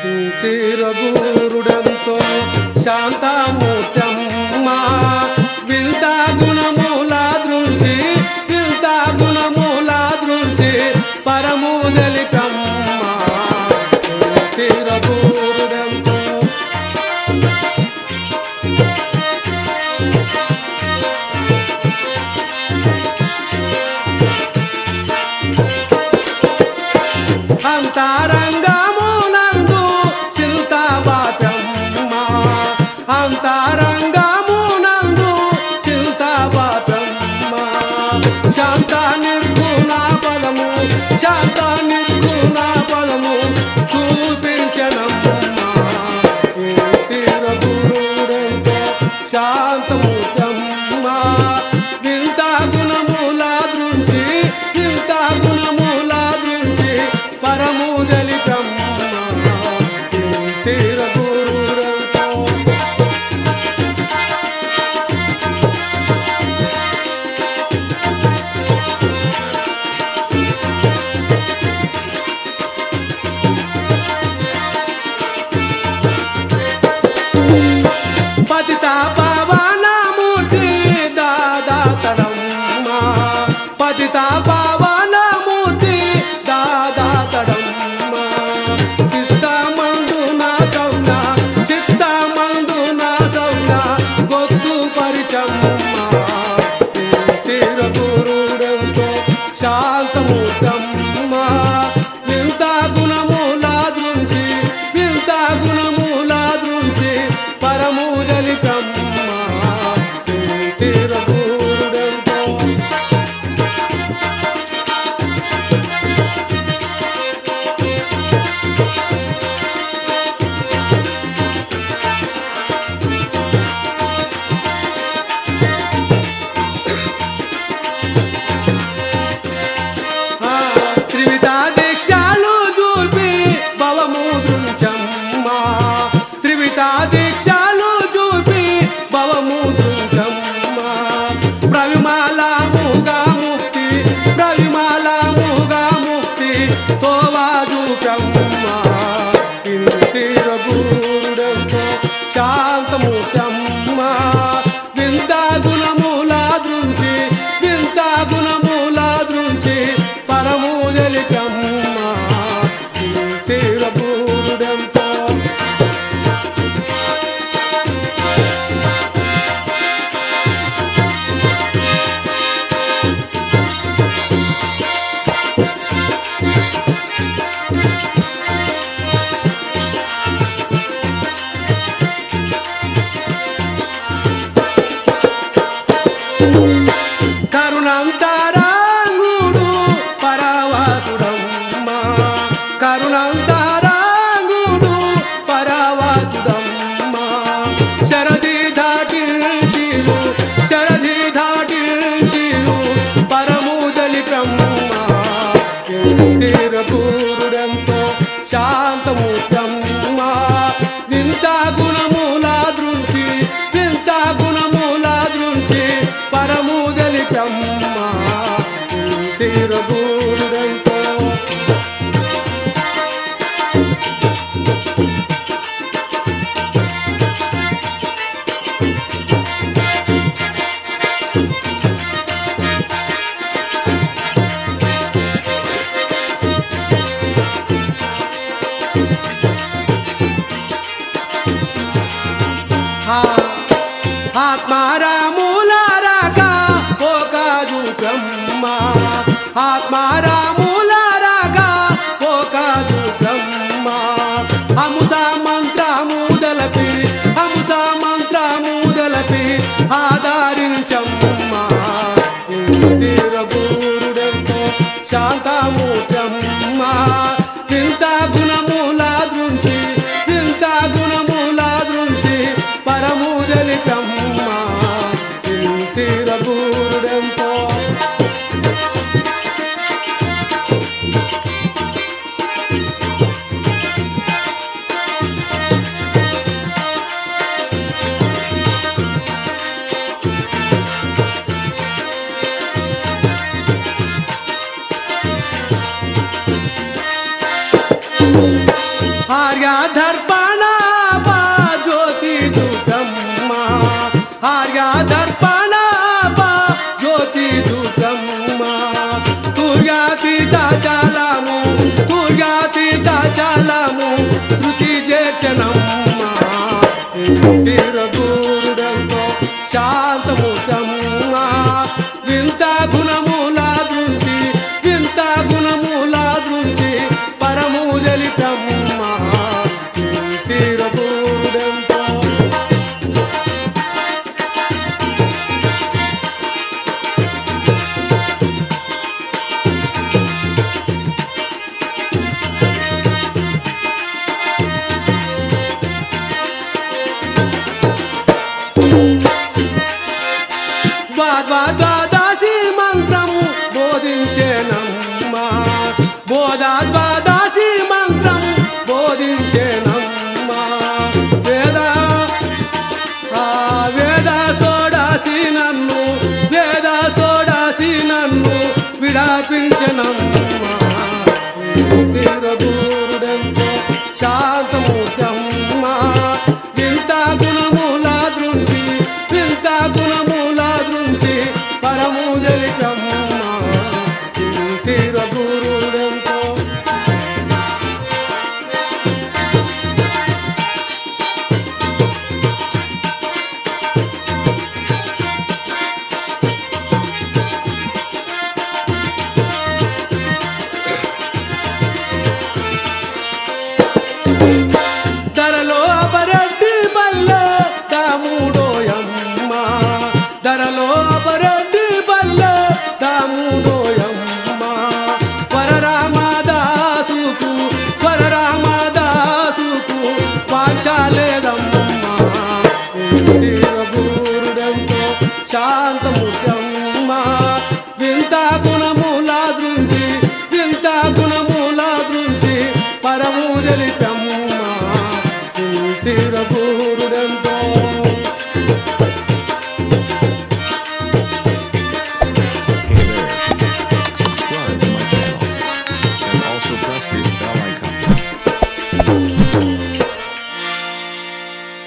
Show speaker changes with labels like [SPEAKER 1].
[SPEAKER 1] తీరగూరుడంతో శాంతామూర్తమ్మ వింత గుణముల దృంచి వింత గుణముల దృంచి పరము దలికమ్మ తీరగూరుడంతో అంతరంగమునందు చింతాబాతమ్మ అంతరంగమునందు చింతాబాతమ్మ శాంత నిర్గుణ బలము శాంత నిర్గుణ బలము చూపించనమ్మ ఏ తీరగురుడంతో శాంతమూర్తమ్మ వింత గుణముల దృంచి వింత గుణముల దృంచి పరము దలితమ్మ తీరగురుడంతో పతిత పవనమూర్తి దాదాతడమ్మ పతిత పవనమూర్తి దాదాతడమ్మ చిత్తమందు నా సౌన చిత్తమందు నా సౌన గొత్తు పరిచమ్మ తీరగురుడంతో శాంతమూర్తమ్మ వింత గుణముల దృంచి వింత గుణముల దృంచి పరము దలికమ్మ తీరగురుడంతో ఆ, త్రివిధ దీక్షలు చూపి భవము దృంచమ్మ త్రివిధ దీక్షలు చూపి భవము దృంచమ్మ ప్రవిమాలముగా ముక్తి ప్రవిమాలముగా ముక్తి తోవాజు బ్రహ్మ తీరగూడంతో శాంతమూర్తమ్మ వింత గుణముల దృంచి వింత గుణముల దృంచి పరము దలికమ్మ తీరగూడంతో కరుణంతరాంగుడు పరవాసుడమ్మ కరుణంతరాంగుడు పరవాసుడమ్మ శరది దాటిల్చిరు శరది దాటిల్చిరు పరముదలి బ్రహ్మ తీరకూరుడంతో శాంతమూర్తమ్మ వింత గుణముల దృంచి వింత గుణముల దృంచి పరముదలి బ్రహ్మ తీరగూరుడంతో ఆత్మారాముల రాక పోకాజు బ్రహ్మ ఆత్మారాముల రాక పోకాజు బ్రహ్మ హంస మంత్రము దలపి హంస మంత్రము దలపి ఆధారించమ్మ తీరగూరుడంతో శాంతమూర్తమ్మ వింత గుణముల దృంచి వింత గుణముల దృంచి పరము దలితమ్మ తీరగూరుడంతో దర్పణ జ్యోతి దుర్గమ్మ ఆర్య దర్పణ జ్యోతి దుర్గమ్మ తుర్యాతీత చాలము తుర్యాతీత చాలము ధృతి చేర్చనమ్మ తిరగూరుడంతో శాంతముతమ్మ వింత గుణముల దృంచి వింత గుణముల దృంచి పరము జలితమ్మ తిరగూరుడంతో ద్వాదాసి మంత్రము బోధించేనమ్మా బోధా ద్వాదాసి మంత్రం బోధించేనమ్మా వేద ఆ వేద సోడాసి నన్ను వేద సోడాసి నన్ను విడాపించనమ్మా తిరగూరుడెంతో శాంతమూర్తమ్మ వింత గుణముల దృంచి వింత గుణముల దృంచి పరము జలికమ్మ తిరగూరుడెంతో ధరలో అపరెడ్డి బల్లె దాముడోయమ్మ ధరలో అపరెడ్డి బల్లె దాముడోయమ్మ వరరామదాసుకు వరరామదాసుకు పాంచాలేదమ్మ తిరగూరుడంతో శాంతముఖమ్మ వింత గుణముల దృంచి వింత గుణముల దృంచి పరము జలితమ్మ తిరగూ